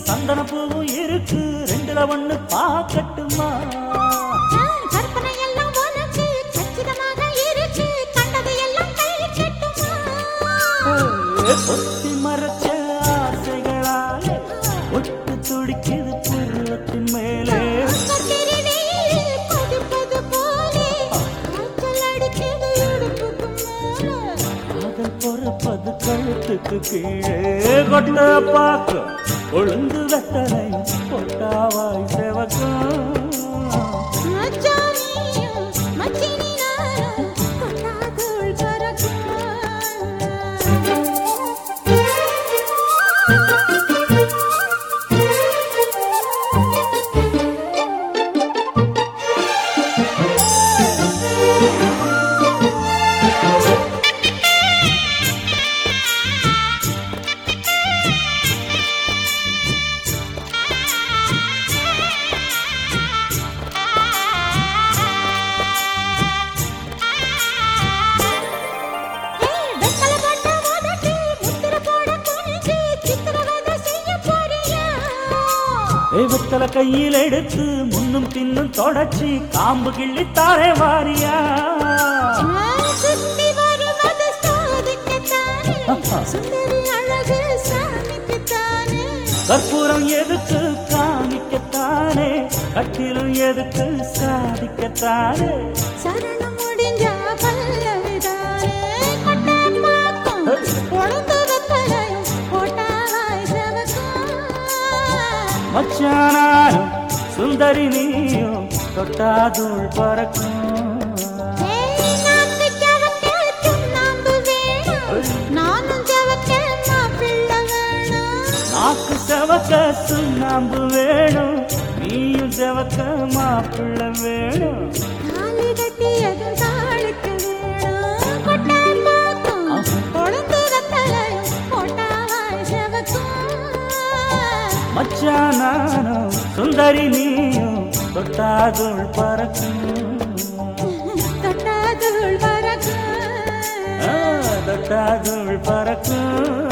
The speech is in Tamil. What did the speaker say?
சந்தன பூவும் இருக்கு ரெண்டுல ஒண்ணு பாக்கட்டுமா கற்பனை எல்லாம் உனக்கு சச்சிதமாக இருக்கு கண்டது எல்லாம் கை கட்டுமா ஒத்தி மறைச்ச ஆசைகளாலே ஒட்டு துடிக்குது பருவத்தின் மேலே கத்திரி வெயில் கொதிப்பது போலே காய்ச்சல் அடிக்குது இடுப்புக்கு மேலே காதல் பொறப்பது கழுத்துக்கு கீழே கொட்ட பாக்கு ஒழுங்கு வெத்தலை பொட்டாவாய் செவக்கும் மச்சானியும் மச்சினி நானும் கொட்டாதுள் வெத்தலை போட்ட உதட்டில் முத்திரை போட துணிஞ்சு சித்திரவதை செய்ய போறியா? ஏய், வெத்தலை கையில் எடுத்து முன்னும் பின்னும் தொடச்சி காம்பு கிள்ளித்தாரே வாரியா சுத்தி வருவது சாதிக்கத்தானே, சுந்தரி அழகு சாமிக்குத்தானே. கற்பூரம் எதுக்கு காமிக்கத்தானே கட்டிலும் எதுக்கு சாதிக்கத்தானே சரணம் முடிஞ்சா பல்லவிதானே. கொட்டாப்பாக்கும் கொழுந்து வெத்தலையும் போட்டாவாய் செவக்கும். மச்சானாரும் சுந்தரி நீயும் தொட்டாதுள் பறக்கும் ஏய், நாக்கு செவக்க சுண்ணாம்பு வேணும். நானும் செவக்க மாப்பிள்ளை வேணும். நாக்கு செவக்க சுண்ணாம்பு வேணும் நீயும் செவக்க மாப்பிள்ளை வேணும் தாலி கட்டியதும் தாளுக்கு வேணும். கொட்டாப்பாக்கும் கொழுந்து வெத்தலையும் போட்டாவாய் செவக்கும். மச்சானாரும் சுந்தரி நீயும் தொட்டாதுள் பறக்கும் தொட்டாதுள் பறக்கும் ஆ, தொட்டாதுள் பறக்கும்